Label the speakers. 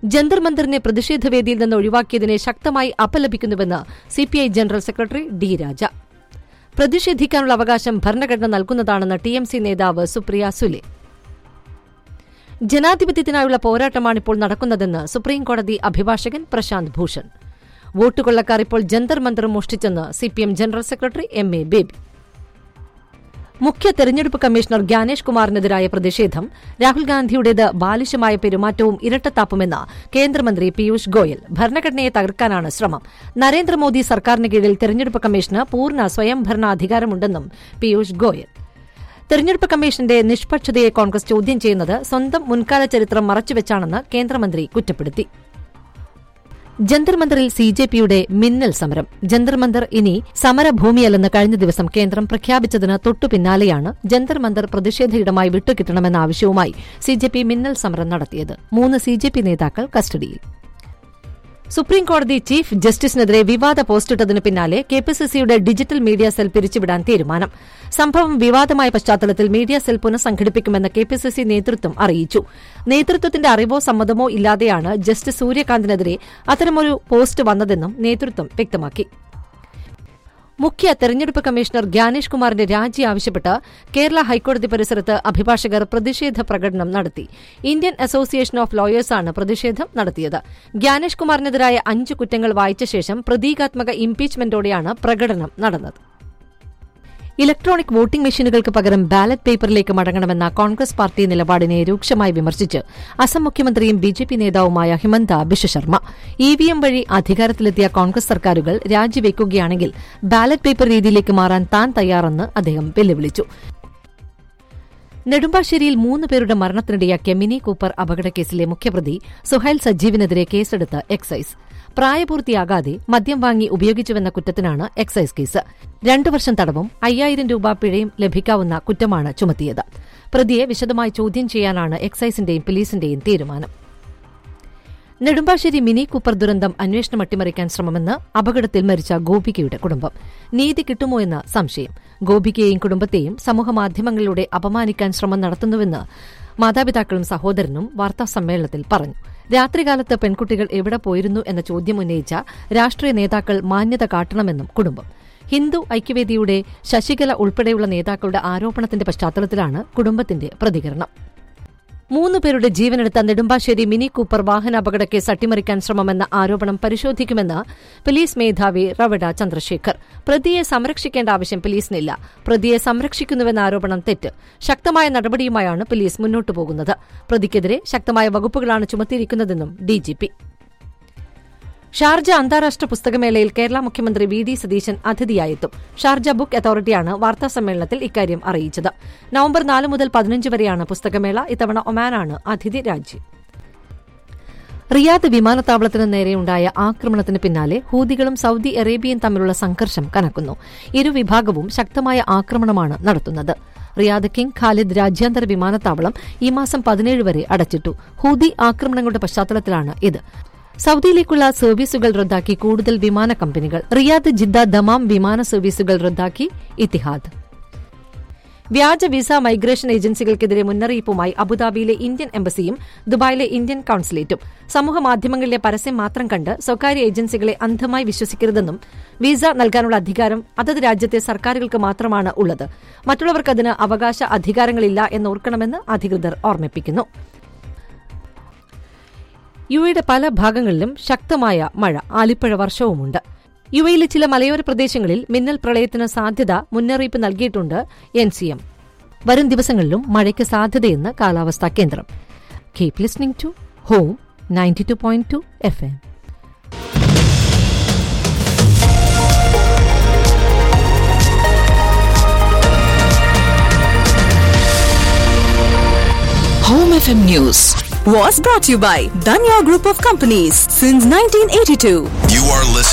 Speaker 1: ജന്തർ മന്ദറിനെ പ്രതിഷേധവേദിയിൽ നിന്ന് ഒഴിവാക്കിയതിനെ ശക്തമായി അപലപിക്കുന്നുവെന്ന് CPI general secretary D Raja പ്രതിഷേധിക്കാനുള്ള അവകാശം ഭരണഘടന നൽകുന്നതാണെന്ന് ടി എം സി നേതാവ് സുപ്രിയ സുലെ ജനാധിപത്യത്തിനായുള്ള പോരാട്ടമാണിപ്പോൾ നടക്കുന്നതെന്ന് സുപ്രീംകോടതി അഭിഭാഷകൻ പ്രശാന്ത് ഭൂഷൺ വോട്ടുകൊള്ളക്കാർ ഇപ്പോൾ ജന്തർ മന്ദർ മോഷ്ടിച്ചെന്ന് CPM general secretary M A Baby മുഖ്യ തെരഞ്ഞെടുപ്പ് കമ്മീഷണർ ജ്ഞാനേഷ് കുമാറിനെതിരായ പ്രതിഷേധം രാഹുൽ ഗാന്ധിയുടേത് ബാലിശമായ പെരുമാറ്റവും ഇരട്ടത്താപ്പുമെന്ന് കേന്ദ്രമന്ത്രി പീയൂഷ് ഗോയൽ ഭരണഘടനയെ തകർക്കാനാണ് ശ്രമം നരേന്ദ്രമോദി സർക്കാരിന് കീഴിൽ തെരഞ്ഞെടുപ്പ് കമ്മീഷന് പൂർണ്ണ സ്വയംഭരണാധികാരമുണ്ടെന്നും പീയൂഷ് ഗോയൽ തെരഞ്ഞെടുപ്പ് കമ്മീഷന്റെ നിഷ്പക്ഷതയെ കോൺഗ്രസ് ചോദ്യം ചെയ്യുന്നത് സ്വന്തം മുൻകാല ചരിത്രം മറച്ചുവെച്ചാണെന്ന് കേന്ദ്രമന്ത്രി കുറ്റപ്പെടുത്തി ജന്തർ മന്ദറിൽ സി ജെ പിയുടെ മിന്നൽ സമരം ജന്തർ മന്ദർ ഇനി സമരഭൂമിയല്ലെന്ന് കഴിഞ്ഞ ദിവസം കേന്ദ്രം പ്രഖ്യാപിച്ചതിന് തൊട്ടു പിന്നാലെയാണ് ജന്തർ മന്ദർ പ്രതിഷേധ ഇടമായി വിട്ടുകിട്ടണമെന്ന ആവശ്യവുമായി സി ജെ പി മിന്നൽ സമരം നടത്തിയത് മൂന്ന് സി ജെ പി നേതാക്കൾ കസ്റ്റഡിയിൽ സുപ്രീംകോടതി ചീഫ് ജസ്റ്റിസിനെതിരെ വിവാദ പോസ്റ്റിട്ടതിന് പിന്നാലെ കെപിസിസിയുടെ ഡിജിറ്റൽ മീഡിയ സെൽ പിരിച്ചുവിടാൻ തീരുമാനം സംഭവം വിവാദമായ പശ്ചാത്തലത്തിൽ മീഡിയ സെൽ പുനഃസംഘടിപ്പിക്കുമെന്ന് കെപിസിസി നേതൃത്വം അറിയിച്ചു നേതൃത്വത്തിന്റെ അറിവോ സമ്മതമോ ഇല്ലാതെയാണ് ജസ്റ്റിസ് സൂര്യകാന്തിനെതിരെ അത്തരമൊരു പോസ്റ്റ് വന്നതെന്നും നേതൃത്വം വ്യക്തമാക്കി മുഖ്യ തെരഞ്ഞെടുപ്പ് കമ്മീഷണർ ജ്ഞാനേഷ് കുമാറിന്റെ രാജി ആവശ്യപ്പെട്ട് കേരള ഹൈക്കോടതി പരിസരത്ത് അഭിഭാഷകർ പ്രതിഷേധ പ്രകടനം നടത്തി ഇന്ത്യൻ അസോസിയേഷൻ ഓഫ് ലോയേഴ്സാണ് പ്രതിഷേധം നടത്തിയത് ജ്ഞാനേഷ് കുമാറിനെതിരായ അഞ്ച് കുറ്റങ്ങൾ വായിച്ച ശേഷം പ്രതീകാത്മക ഇംപീച്ച്മെന്റോടെയാണ് പ്രകടനം നടന്നത് ഇലക്ട്രോണിക് വോട്ടിംഗ് മെഷീനുകൾക്ക് പകരം ബാലറ്റ് പേപ്പറിലേക്ക് മടങ്ങണമെന്ന കോൺഗ്രസ് പാർട്ടി നിലപാടിനെ രൂക്ഷമായി വിമർശിച്ച് അസം മുഖ്യമന്ത്രിയും ബി ജെ പി നേതാവുമായ Himanta Biswa Sarma E V M വഴി അധികാരത്തിലെത്തിയ കോൺഗ്രസ് സർക്കാരുകൾ രാജിവെക്കുകയാണെങ്കിൽ ബാലറ്റ് പേപ്പർ രീതിയിലേക്ക് മാറാൻ താൻ തയ്യാറെന്ന് അദ്ദേഹം വെല്ലുവിളിച്ചു നെടുമ്പാശ്ശേരിയിൽ മൂന്ന് പേരുടെ മരണത്തിനിടയാക്കിയ മിനി കൂപ്പർ അപകടക്കേസിലെ മുഖ്യപ്രതി സുഹൈൽ സജീവിനെതിരെ കേസെടുത്ത് എക്സൈസ് പ്രായപൂർത്തിയാകാതെ മദ്യം വാങ്ങി ഉപയോഗിച്ചുവെന്ന കുറ്റത്തിനാണ് എക്സൈസ് കേസ് രണ്ടു വർഷം തടവും അയ്യായിരം രൂപ പിഴയും ലഭിക്കാവുന്ന കുറ്റമാണ് ചുമത്തിയത് പ്രതിയെ വിശദമായി ചോദ്യം ചെയ്യാനാണ് എക്സൈസിന്റെയും പോലീസിന്റെയും തീരുമാനം നെടുമ്പാശ്ശേരി മിനി കൂപ്പർ ദുരന്തം അന്വേഷണം അട്ടിമറിക്കാൻ ശ്രമമെന്ന് അപകടത്തിൽ മരിച്ച ഗോപികയുടെ കുടുംബം നീതി കിട്ടുമോ എന്ന സംശയം ഗോപികയെയും കുടുംബത്തെയും സമൂഹമാധ്യമങ്ങളിലൂടെ അപമാനിക്കാൻ ശ്രമം നടത്തുന്നുവെന്ന് മാതാപിതാക്കളും സഹോദരനും വാർത്താസമ്മേളനത്തിൽ പറഞ്ഞു രാത്രികാലത്ത് പെൺകുട്ടികൾ എവിടെ പോയിരുന്നു എന്ന ചോദ്യം ഉന്നയിച്ച രാഷ്ട്രീയ നേതാക്കൾ മാന്യത കാട്ടണമെന്നും കുടുംബം ഹിന്ദു ഐക്യവേദിയുടെ ശശികല ഉൾപ്പെടെയുള്ള നേതാക്കളുടെ ആരോപണത്തിന്റെ പശ്ചാത്തലത്തിലാണ് കുടുംബത്തിന്റെ പ്രതികരണം മൂന്ന് പേരുടെ ജീവനെടുത്ത നെടുമ്പാശ്ശേരി മിനി കൂപ്പർ വാഹനാപകട കേസ് അട്ടിമറിക്കാൻ ശ്രമമെന്ന ആരോപണം പരിശോധിക്കുമെന്ന് പോലീസ് മേധാവി റവഡ ചന്ദ്രശേഖർ പ്രതിയെ സംരക്ഷിക്കേണ്ട ആവശ്യം പോലീസിനില്ല പ്രതിയെ സംരക്ഷിക്കുന്നുവെന്ന ആരോപണം തെറ്റ് ശക്തമായ നടപടിയുമായാണ് പോലീസ് മുന്നോട്ടു പോകുന്നത് പ്രതിക്കെതിരെ ശക്തമായ വകുപ്പുകളാണ് ചുമത്തിയിരിക്കുന്നതെന്നും ഡിജിപി ഷാർജ അന്താരാഷ്ട്ര പുസ്തകമേളയിൽ കേരള മുഖ്യമന്ത്രി വി ഡി സതീശൻ അതിഥിയായെത്തും ഷാർജ ബുക്ക് അതോറിറ്റിയാണ് വാർത്താസമ്മേളനത്തിൽ ഇക്കാര്യം അറിയിച്ചത് നവംബർ നാല് മുതൽ പതിനഞ്ച് വരെയാണ് പുസ്തകമേള ഇത്തവണ ഒമാനാണ് അതിഥി രാജ്യം റിയാദ് വിമാനത്താവളത്തിന് നേരെയുണ്ടായ ആക്രമണത്തിന് പിന്നാലെ ഹൂതികളും സൌദി അറേബ്യയും തമ്മിലുള്ള സംഘർഷം കനക്കുന്നു ഇരുവിഭാഗവും ശക്തമായ ആക്രമണമാണ് നടത്തുന്നത് റിയാദ് കിങ് ഖാലിദ് രാജ്യാന്തര വിമാനത്താവളം ഈ മാസം പതിനേഴ് വരെ അടച്ചിട്ടു ഹൂതി ആക്രമണങ്ങളുടെ പശ്ചാത്തലത്തിലാണ് ഇത് സൌദിയിലേക്കുള്ള സർവീസുകൾ റദ്ദാക്കി കൂടുതൽ വിമാന കമ്പനികൾ റിയാദ് ജിദ്ദ ദമാം വിമാന സർവീസുകൾ റദ്ദാക്കി ഇത്തിഹാദ് വ്യാജ വിസ മൈഗ്രേഷൻ ഏജൻസികൾക്കെതിരെ മുന്നറിയിപ്പുമായി അബുദാബിയിലെ ഇന്ത്യൻ എംബസിയും ദുബായിലെ ഇന്ത്യൻ കൌൺസിലേറ്റും സമൂഹമാധ്യമങ്ങളിലെ പരസ്യം മാത്രം കണ്ട് സ്വകാര്യ ഏജൻസികളെ അന്ധമായി വിശ്വസിക്കരുതെന്നും വിസ നൽകാനുള്ള അധികാരം അതത് രാജ്യത്തെ സർക്കാരുകൾക്ക് മാത്രമാണ് ഉള്ളത് മറ്റുള്ളവർക്കതിന് അവകാശ അധികാരങ്ങളില്ല എന്നോർക്കണമെന്ന് അധികൃതർ ഓർമ്മിപ്പിക്കുന്നു യുഎയുടെ പല ഭാഗങ്ങളിലും ശക്തമായ മഴ ആലിപ്പഴ വർഷവുമുണ്ട് യുഎയിലെ ചില മലയോര പ്രദേശങ്ങളിൽ മിന്നൽ പ്രളയത്തിന് സാധ്യത മുന്നറിയിപ്പ് നൽകിയിട്ടുണ്ട് എൻ സി എം വരും ദിവസങ്ങളിലും മഴയ്ക്ക് സാധ്യതയെന്ന് കാലാവസ്ഥാ കേന്ദ്രം keep listening to Home ninety two point two F M
Speaker 2: Home FM News was brought to you by Danya Group of Companies since 1982.
Speaker 3: You are listening.